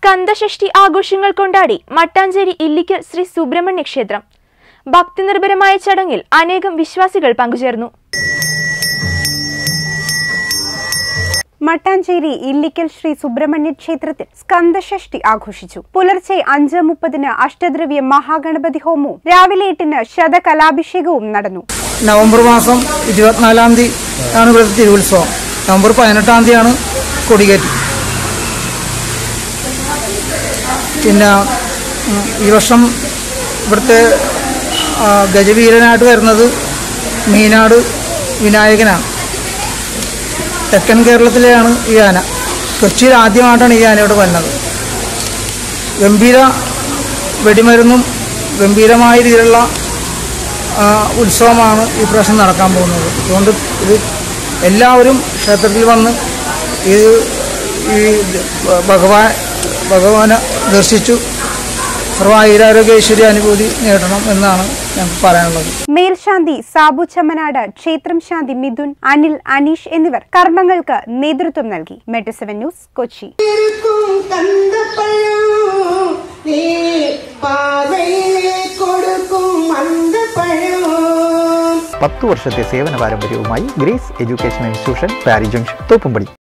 സ്കന്ദഷഷ്ടി ആഘോഷങ്ങൾ കൊണ്ടാടി മട്ടാഞ്ചേരി ഇല്ലിക്കൽ ശ്രീ സുബ്രഹ്മണ്യ ക്ഷേത്രം ഭക്തിനിർഭരമായ ചടങ്ങിൽ അനേകം വിശ്വാസികൾ പങ്കുചേർന്നു മട്ടാഞ്ചേരി ഇല്ലിക്കൽ ശ്രീ സുബ്രഹ്മണ്യ ക്ഷേത്രത്തിൽ സ്കന്ദഷഷ്ടി ആഘോഷിച്ചു പുലർച്ചെ അഞ്ച് മുപ്പതിന് അഷ്ടദ്രവ്യ മഹാഗണപതി ഹോമവും രാവിലെ എട്ടിന് ശതകലാഭിഷേകവും നടന്നു നവംബർ മാസം ഇരുപത്തിനാലാം തീയതി ആണ് ഇവിടുത്തെ തിരുവുത്സവം നവംബർ പതിനെട്ടാം തീയതിയാണ് കൊടികയറ്റി പിന്നെ ഉം, ഈ വർഷം ഇവിടുത്തെ ആ, ഗജവീരനായിട്ട് വരുന്നത് മീനാട് വിനായകനാണ് തെക്കൻ കേരളത്തിലെയാണ് ഈ ആന കൊച്ചിയിൽ ആദ്യമായിട്ടാണ് ഈ ആന ഇവിടെ വന്നത് ഗംഭീര വെടിമരുന്നും ഗംഭീരമായ രീതിയിലുള്ള ആ, ഉത്സവമാണ് ഈ പ്രാവശ്യം നടക്കാൻ പോകുന്നത് അതുകൊണ്ട് ഇത് എല്ലാവരും ക്ഷേത്രത്തിൽ വന്ന് ഇത് ഈ ഭഗവാൻ ഭഗവാനെ ദർശിച്ചു സർവായുരാരോഗ്യ ഐശ്വര്യ അനുഭൂതി നേടണം എന്നാണ് ഞങ്ങൾക്ക് പറയാനുള്ളത് മേൽശാന്തി സാബു ചമ്മനാട് ക്ഷേത്രം ശാന്തി മിഥുൻ അനിൽ അനീഷ് എന്നിവർ കർമ്മങ്ങൾക്ക് നേതൃത്വം നൽകി മെട്രോ സെവൻ ന്യൂസ് കൊച്ചി இருக்கும் தந்தப்பழம் நீ பார்வையிலே கொடுக்கும் அந்த பழம் പത്തു വർഷത്തെ സേവന പാരമ്പര്യവുമായി grace education institution Pari junction Thoppumpady